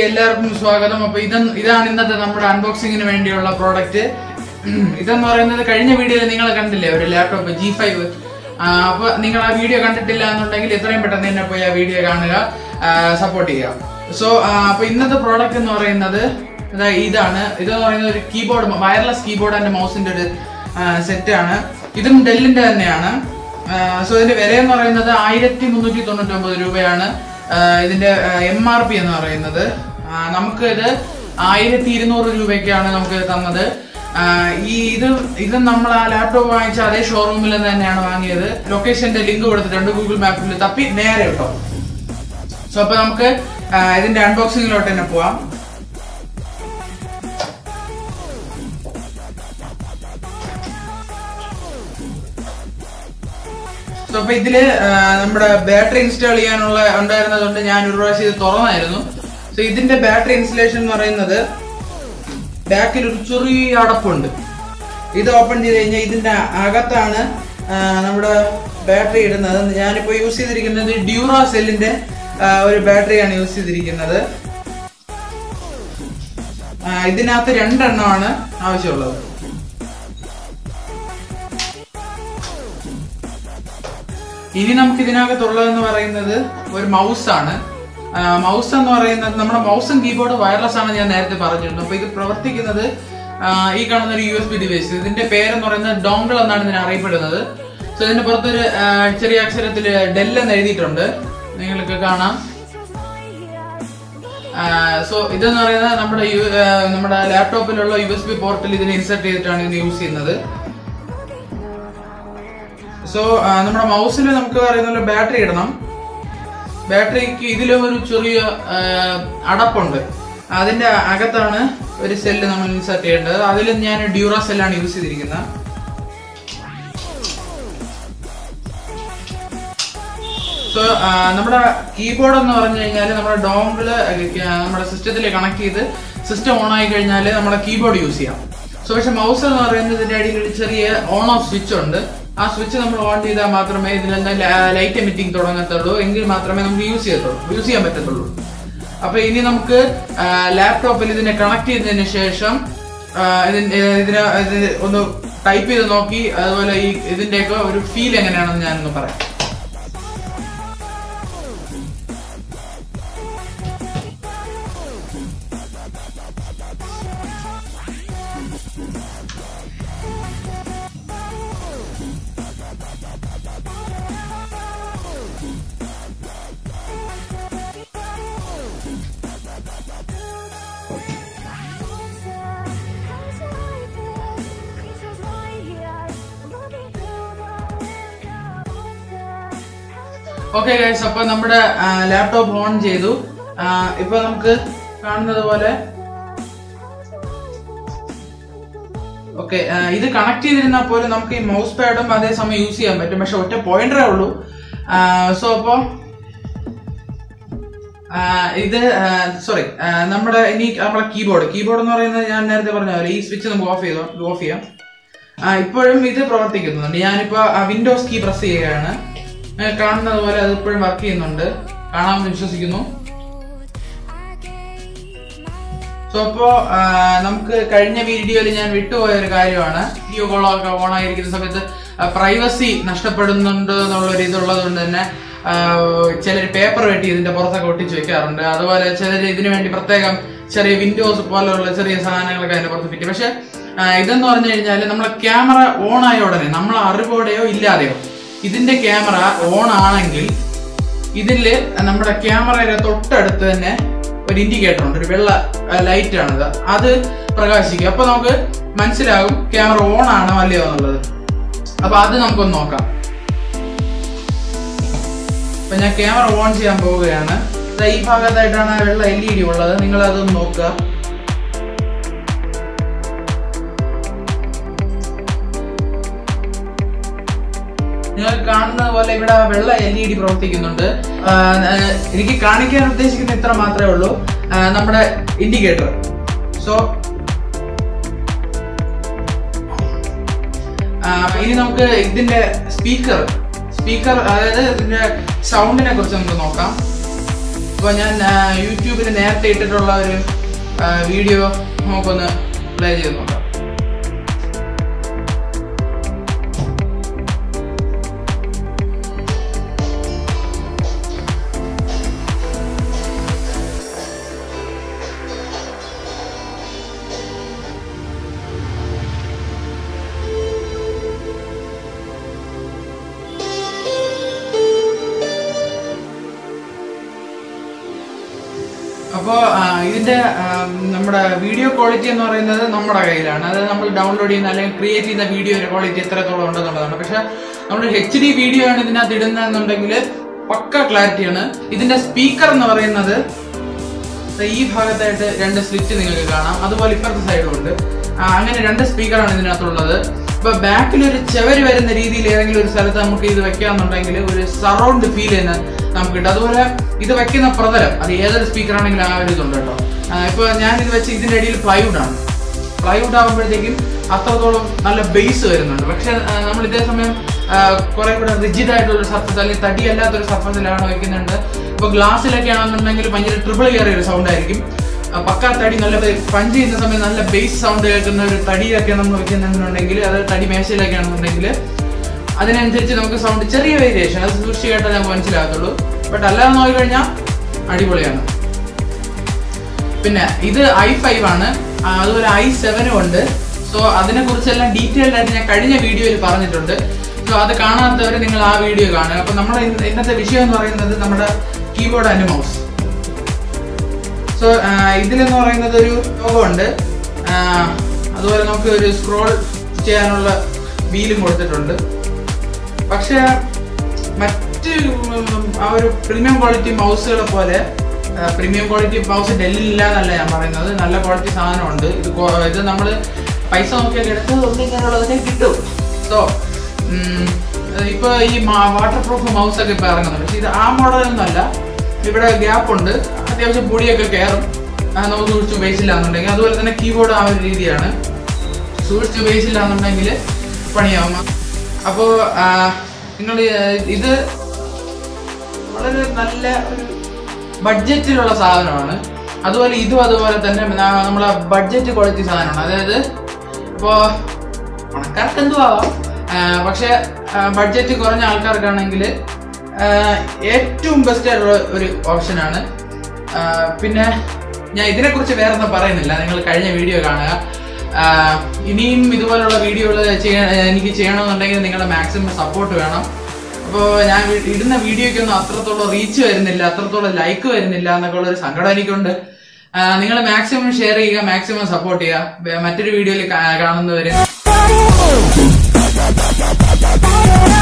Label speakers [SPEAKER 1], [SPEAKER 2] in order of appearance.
[SPEAKER 1] എല്ലാവർക്കും സ്വാഗതം അപ്പൊ ഇത് ഇതാണ് ഇന്നത്തെ നമ്മുടെ അൺബോക്സിങ്ങിന് വേണ്ടിയുള്ള പ്രോഡക്റ്റ് ഇതെന്ന് പറയുന്നത് കഴിഞ്ഞ വീഡിയോയിൽ നിങ്ങൾ കണ്ടില്ലേ ഒരു ലാപ്ടോപ്പ് ജി ഫൈവ് അപ്പൊ നിങ്ങൾ ആ വീഡിയോ കണ്ടിട്ടില്ല എന്നുണ്ടെങ്കിൽ എത്രയും പെട്ടെന്ന് തന്നെ പോയി ആ വീഡിയോ കാണുക സപ്പോർട്ട് ചെയ്യുക സോ അപ്പൊ ഇന്നത്തെ പ്രോഡക്റ്റ് എന്ന് പറയുന്നത് ഇതാ ഇതാണ് ഇതെന്ന് പറയുന്നത് ഒരു കീബോർഡ് വയർലെസ് കീബോർഡ് ആൻഡ് മൗസിന്റെ ഒരു സെറ്റ് ആണ് ഇതും ഡെല്ലിന്റെ തന്നെയാണ് സോ ഇതിന്റെ വില എന്ന് പറയുന്നത് ആയിരത്തി മുന്നൂറ്റി തൊണ്ണൂറ്റി ഒമ്പത് രൂപയാണ് ആ, ഇതിന്റെ എം ആർ പി എന്ന് പറയുന്നത് ആ, നമുക്ക് ഇത് ആയിരത്തി ഇരുന്നൂറ് രൂപയ്ക്കാണ് നമുക്ക് തന്നത് ആ, ഈ ഇത് ഇത് നമ്മൾ ആ ലാപ്ടോപ്പ് വാങ്ങിച്ച അതേ ഷോറൂമിൽ നിന്ന് തന്നെയാണ് വാങ്ങിയത് ലൊക്കേഷന്റെ ലിങ്ക് കൊടുത്തിട്ടുണ്ട് ഗൂഗിൾ മാപ്പിൽ തപ്പി നേരെ കേട്ടോ സോ അപ്പൊ നമുക്ക് ആ, ഇതിന്റെ അൺബോക്സിങ്ങിലോട്ട് തന്നെ പോവാം സോ അപ്പൊ ഇതില് ആ, നമ്മുടെ ബാറ്ററി ഇൻസ്റ്റാൾ ചെയ്യാനുള്ള ഉണ്ടായിരുന്നതുകൊണ്ട് ഞാൻ ഒരു പ്രാവശ്യം ഇത് തുറന്നായിരുന്നു സോ ഇതിന്റെ ബാറ്ററി ഇൻസ്റ്റലേഷൻ എന്ന് പറയുന്നത് ബാക്കിൽ ഒരു ചെറിയ അടപ്പുണ്ട് ഇത് ഓപ്പൺ ചെയ്ത് കഴിഞ്ഞാൽ ഇതിന്റെ അകത്താണ് ആ, നമ്മുടെ ബാറ്ററി ഇടുന്നത് ഞാനിപ്പോ യൂസ് ചെയ്തിരിക്കുന്നത് ഡ്യൂറാ സെല്ലിന്റെ ഒരു ബാറ്ററിയാണ് യൂസ് ചെയ്തിരിക്കുന്നത് ആ, ഇതിനകത്ത് രണ്ടെണ്ണമാണ് ആവശ്യമുള്ളത് ഇനി നമുക്ക് ഇതിനകത്തുള്ളതെന്ന് പറയുന്നത് ഒരു മൗസ് ആണ് മൗസ് എന്ന് പറയുന്നത് നമ്മുടെ മൗസും കീബോർഡ് വയർലെസ് ആണ് ഞാൻ നേരത്തെ പറഞ്ഞിരുന്നു അപ്പൊ ഇത് പ്രവർത്തിക്കുന്നത് ആ, ഈ കാണുന്ന ഒരു യു എസ് ബി ഡിവൈസ് ഇതിന്റെ പേരെന്ന് പറയുന്നത് ഡോങ്കിൾ എന്നാണ് ഇതിനെ അറിയപ്പെടുന്നത് സോ ഇതിന്റെ പുറത്തൊരു ആ, ചെറിയ അക്ഷരത്തിൽ ഡെൽ എന്ന് എഴുതിയിട്ടുണ്ട് നിങ്ങൾക്ക് കാണാം സോ ഇതെന്ന് പറയുന്നത് നമ്മുടെ യു ആ, നമ്മുടെ ലാപ്ടോപ്പിലുള്ള യു എസ് ബി പോർട്ടിൽ ഇതിനെ ഇൻസെർട്ട് ചെയ്തിട്ടാണ് ഇത് യൂസ് ചെയ്യുന്നത് സോ നമ്മുടെ മൗസിൽ നമുക്ക് പറയുന്ന ബാറ്ററി ഇടണം ബാറ്ററിക്ക് ഇതിലും ഒരു ചെറിയ ആ, അടപ്പുണ്ട് അതിന്റെ അകത്താണ് ഒരു സെല്ല് നമ്മൾ ഇൻസർട്ട് ചെയ്യേണ്ടത് അതിൽ ഞാൻ ഡ്യൂറ സെല്ലാണ് യൂസ് ചെയ്തിരിക്കുന്നത് സോ നമ്മുടെ കീബോർഡ് എന്ന് പറഞ്ഞു കഴിഞ്ഞാൽ നമ്മുടെ ഡോങ്കിള് നമ്മുടെ സിസ്റ്റത്തിൽ കണക്ട് ചെയ്ത് സിസ്റ്റം ഓൺ ആയി കഴിഞ്ഞാൽ നമ്മുടെ കീബോർഡ് യൂസ് ചെയ്യാം സോ പക്ഷെ മൗസ് എന്ന് പറയുന്നത് ഇതിന്റെ അടിയിൽ ഒരു ചെറിയ ഓൺ ഓഫ് സ്വിച്ച് ഉണ്ട് ആ സ്വിച്ച് നമ്മൾ ഓൺ ചെയ്താൽ മാത്രമേ ഇതിലെന്താ ലൈറ്റ് എമിറ്റിംഗ് തുടങ്ങത്തുള്ളൂ എങ്കിൽ മാത്രമേ നമുക്ക് യൂസ് ചെയ്യത്തുള്ളൂ യൂസ് ചെയ്യാൻ പറ്റത്തുള്ളൂ അപ്പൊ ഇനി നമുക്ക് ലാപ്ടോപ്പിൽ ഇതിനെ കണക്ട് ചെയ്തതിന് ശേഷം ആ, ഇതിന്റെ ഇതിനെ ഇത് ഒന്ന് ടൈപ്പ് ചെയ്ത് നോക്കി അതുപോലെ ഈ ഇതിന്റെയൊക്കെ ഒരു ഫീൽ എങ്ങനെയാണെന്ന് ഞാനൊന്ന് പറയാം ഓക്കെ ഗൈസ് അപ്പൊ നമ്മുടെ ലാപ്ടോപ്പ് ഓൺ ചെയ്തു ആ, ഇപ്പൊ നമുക്ക് കാണുന്നത് പോലെ ഓക്കെ ഇത് കണക്ട് ചെയ്തിരുന്നാൽ പോലും നമുക്ക് ഈ മൗസ് പാഡും അതേസമയം യൂസ് ചെയ്യാൻ പറ്റും പക്ഷെ ഒറ്റ പോയിന്ററേ ഉള്ളൂ സോ അപ്പോ ആ, ഇത് സോറി നമ്മുടെ ഇനി നമ്മുടെ കീബോർഡ് കീബോർഡ് എന്ന് പറയുന്നത് ഞാൻ നേരത്തെ പറഞ്ഞ പോലെ ഈ സ്വിച്ച് നമുക്ക് ഓഫ് ചെയ്തോ ഓഫ് ചെയ്യാം ആ, ഇപ്പോഴും ഇത് പ്രവർത്തിക്കുന്നുണ്ട് ഞാനിപ്പോ വിൻഡോസ് കീ പ്രസ് ചെയ്യുകയാണ് നിങ്ങൾ കാണുന്നത് പോലെ അത് ഇപ്പോഴും വർക്ക് ചെയ്യുന്നുണ്ട് കാണാമെന്ന് വിശ്വസിക്കുന്നു സോ അപ്പോ ആ, നമുക്ക് കഴിഞ്ഞ വീഡിയോയിൽ ഞാൻ വിട്ടുപോയ ഒരു കാര്യമാണ് വീഡിയോ കോളൊക്കെ ഓൺ ആയിരിക്കുന്ന സമയത്ത് പ്രൈവസി നഷ്ടപ്പെടുന്നുണ്ട് എന്നുള്ളൊരു ഇതുള്ളത് കൊണ്ട് തന്നെ ചിലർ പേപ്പർ വെട്ടി ഇതിന്റെ പുറത്തൊക്കെ ഒട്ടിച്ച് വെക്കാറുണ്ട് അതുപോലെ ചിലർ ഇതിനു വേണ്ടി പ്രത്യേകം ചെറിയ വിൻഡോസ് പോലെയുള്ള ചെറിയ സാധനങ്ങളൊക്കെ അതിന്റെ പുറത്ത് ഫിറ്റ് പക്ഷെ ആ, ഇതെന്ന് പറഞ്ഞു കഴിഞ്ഞാൽ നമ്മളെ ക്യാമറ ഓൺ ആയ ഉടനെ നമ്മൾ അറിവോടെയോ ഇല്ലാതെയോ ഇതിന്റെ ക്യാമറ ഓൺ ആണെങ്കിൽ ഇതില് നമ്മുടെ ക്യാമറയുടെ തൊട്ടടുത്ത് തന്നെ ഒരു ഇൻഡിക്കേറ്റർ ഉണ്ട് ഒരു വെള്ള ലൈറ്റ് ആണിത് അത് പ്രകാശിക്കും അപ്പൊ നമുക്ക് മനസ്സിലാകും ക്യാമറ ഓൺ ആണോ അല്ലയോ എന്നുള്ളത് അപ്പൊ അത് നമുക്കൊന്ന് നോക്കാം അപ്പൊ ഞാൻ ക്യാമറ ഓൺ ചെയ്യാൻ പോവുകയാണ് ദാ ഈ ഭാഗത്തായിട്ടാണ് ആ വെള്ള എൽ ഇ ഡി ഉള്ളത് നിങ്ങൾ അതൊന്ന് നോക്കുക നിങ്ങൾ കാണുന്നത് പോലെ ഇവിടെ വെള്ള എൽ ഇ ഡി പ്രവർത്തിക്കുന്നുണ്ട് ആ, ആ, എനിക്ക് കാണിക്കാൻ ഉദ്ദേശിക്കുന്ന ഇത്ര മാത്രമേ ഉള്ളൂ ആ, നമ്മുടെ ഇൻഡിക്കേറ്റർ സോ ഇനി നമുക്ക് ഇതിന്റെ സ്പീക്കർ സ്പീക്കർ അതായത് ഇതിന്റെ സൗണ്ടിനെ കുറിച്ച് നമുക്ക് നോക്കാം അപ്പോൾ ഞാൻ യൂട്യൂബിൽ നേരത്തെ ഇട്ടിട്ടുള്ള ഒരു വീഡിയോ നമുക്കൊന്ന് പ്ലേ ചെയ്ത് നോക്കാം അപ്പോൾ ഇതിന്റെ ആ, നമ്മുടെ വീഡിയോ ക്വാളിറ്റി എന്ന് പറയുന്നത് നമ്മുടെ കയ്യിലാണ് അത് നമ്മൾ ഡൗൺലോഡ് ചെയ്യുന്ന അല്ലെങ്കിൽ ക്രിയേറ്റ് ചെയ്യുന്ന വീഡിയോ ക്വാളിറ്റി എത്രത്തോളം ഉണ്ടെന്നുള്ളതാണ് പക്ഷെ നമ്മൾ എച്ച് ഡി വീഡിയോ ആണ് ഇതിനകത്ത് ഇടുന്നതെന്നുണ്ടെങ്കിൽ പക്ക ക്ലാരിറ്റിയാണ് ഇതിന്റെ സ്പീക്കർ എന്ന് പറയുന്നത് ദേ ഈ ഭാഗത്തായിട്ട് രണ്ട് സ്ലിറ്റ് നിങ്ങൾക്ക് കാണാം അതുപോലെ ഇപ്പുറത്തെ സൈഡും ഉണ്ട് ആ, അങ്ങനെ രണ്ട് സ്പീക്കറാണ് ഇതിനകത്തുള്ളത് ഇപ്പൊ ബാക്കിൽ ഒരു ചെവര് വരുന്ന രീതിയിൽ ഏതെങ്കിലും ഒരു സ്ഥലത്ത് നമുക്ക് ഇത് വെക്കാന്നുണ്ടെങ്കിൽ ഒരു സറൗണ്ട് ഫീൽ തന്നെ നമുക്ക് കിട്ടും അതുപോലെ ഇത് വെക്കുന്ന പ്രതലം അത് ഏതൊരു സ്പീക്കർ ആണെങ്കിലും ആ ഒരു ഇതുണ്ട് കേട്ടോ ആ, ഇപ്പൊ ഞാൻ ഇത് വെച്ച് ഇതിന്റെ അടിയിൽ പ്ലൈവുഡ് ആണ് പ്ലൈവുഡ് ആകുമ്പോഴത്തേക്കും അത്രത്തോളം നല്ല ബേസ് വരുന്നുണ്ട് പക്ഷെ ആ, നമ്മൾ ഇതേ സമയം കുറെ കൂടെ റിജിഡ് ആയിട്ടുള്ള സർഫസ് അല്ലെങ്കിൽ തടി അല്ലാത്തൊരു സർഫസിലാണ് വെക്കുന്നുണ്ട് ഇപ്പൊ ഗ്ലാസ്സിലൊക്കെ ആണെന്നുണ്ടെങ്കിൽ ഭയങ്കര ട്രിപ്പിൾ കയറിയ ഒരു സൗണ്ട് ആയിരിക്കും ആ, പക്കാ തടി നല്ല പഞ്ച് ചെയ്യുന്ന സമയം നല്ല ബേസ് സൗണ്ട് കേൾക്കുന്ന ഒരു തടിയൊക്കെ നമ്മൾ വെക്കുന്നുണ്ടെങ്കിൽ അത് തടി മേശയിലൊക്കെ ആണെന്നുണ്ടെങ്കിൽ അതിനനുസരിച്ച് നമുക്ക് സൗണ്ട് ചെറിയ വേരിയേഷൻ അത് സൂക്ഷിച്ച് കേട്ടാൽ നമുക്ക് മനസ്സിലാകത്തുള്ളൂ ബട്ട് അല്ലാതെ നോക്കിക്കഴിഞ്ഞാൽ അടിപൊളിയാണ് പിന്നെ ഇത് ഐ ഫൈവ് ആണ് ആ, അതുപോലെ ഐ സെവനും ഉണ്ട് സോ അതിനെ കുറിച്ചെല്ലാം ഡീറ്റെയിൽഡ് ആയിട്ട് ഞാൻ കഴിഞ്ഞ വീഡിയോയിൽ പറഞ്ഞിട്ടുണ്ട് സോ അത് കാണാത്തവർ നിങ്ങൾ ആ വീഡിയോ കാണുക അപ്പൊ നമ്മുടെ ഇന്ന- ഇന്നത്തെ വിഷയം എന്ന് പറയുന്നത് നമ്മുടെ കീബോർഡ് ആൻഡ് മൗസ് സോ ഇതിലെന്ന് പറയുന്നത് ഒരു ലോഗമുണ്ട് അതുപോലെ നമുക്ക് ഒരു സ്ക്രോൾ ചെയ്യാനുള്ള വീലും കൊടുത്തിട്ടുണ്ട് പക്ഷെ മറ്റ് ഉം, ആ ഒരു പ്രീമിയം ക്വാളിറ്റി മൗസുകളെ പോലെ പ്രീമിയം ക്വാളിറ്റി മൗസ് ഡെല്ലിൽ ഇല്ല എന്നല്ല ഞാൻ പറയുന്നത് നല്ല ക്വാളിറ്റി സാധനമുണ്ട് ഇത് കൊ- ഇത് നമ്മൾ പൈസ നോക്കിയൊക്കെ എടുത്തത് ഇങ്ങനെയുള്ളതൊക്കെ കിട്ടും സോ ഇപ്പൊ ഈ വാട്ടർ പ്രൂഫ് മൗസ് ഒക്കെ ഇപ്പൊ ഇറങ്ങുന്നുണ്ട് പക്ഷെ ഇത് ആ മോഡലൊന്നും അല്ല ഇവിടെ ഗ്യാപ്പ് ഉണ്ട് അത്യാവശ്യം പൊടിയൊക്കെ കയറും ആ, നമുക്ക് സൂക്ഷിച്ച് ഉപയോഗിച്ചില്ലാന്നുണ്ടെങ്കിൽ അതുപോലെ തന്നെ കീബോർഡ് ആ ഒരു രീതിയാണ് സൂക്ഷിച്ച് ഉപയോഗിച്ചില്ലാന്നുണ്ടെങ്കിൽ പണിയാവും അപ്പോൾ നിങ്ങൾ ഇത് വളരെ നല്ല ഒരു ബഡ്ജറ്റിലുള്ള സാധനമാണ് അതുപോലെ ഇതും അതുപോലെ തന്നെ ന- നമ്മളെ ബഡ്ജറ്റ് ക്വാളിറ്റി സാധനമാണ് അതായത് ഇപ്പോൾ പണക്കാർക്ക് എന്തും ആവാം ആ, പക്ഷെ ബഡ്ജറ്റ് കുറഞ്ഞ ആൾക്കാർക്കാണെങ്കിൽ ഏറ്റവും ബെസ്റ്റ് ആയിട്ടുള്ള ഒരു ഓപ്ഷനാണ് പിന്നെ ഞാൻ ഇതിനെക്കുറിച്ച് വേറെ ഒന്നും പറയുന്നില്ല നിങ്ങൾ കഴിഞ്ഞ വീഡിയോ കാണുക ആ, ഇനിയും ഇതുപോലുള്ള വീഡിയോകൾ ചെയ്യാൻ എനിക്ക് ചെയ്യണമെന്നുണ്ടെങ്കിൽ നിങ്ങളുടെ മാക്സിമം സപ്പോർട്ട് വേണം അപ്പോൾ ഞാൻ വി- ഇടുന്ന വീഡിയോയ്ക്കൊന്നും അത്രത്തോളം റീച്ച് വരുന്നില്ല അത്രത്തോളം ലൈക്ക് വരുന്നില്ല എന്നൊക്കെ ഉള്ള ഒരു സങ്കടം എനിക്കുണ്ട് നിങ്ങൾ മാക്സിമം ഷെയർ ചെയ്യുക മാക്സിമം സപ്പോർട്ട് ചെയ്യുക ബെ- മറ്റൊരു വീഡിയോയിൽ കാണുന്നവര്
[SPEAKER 2] Bye.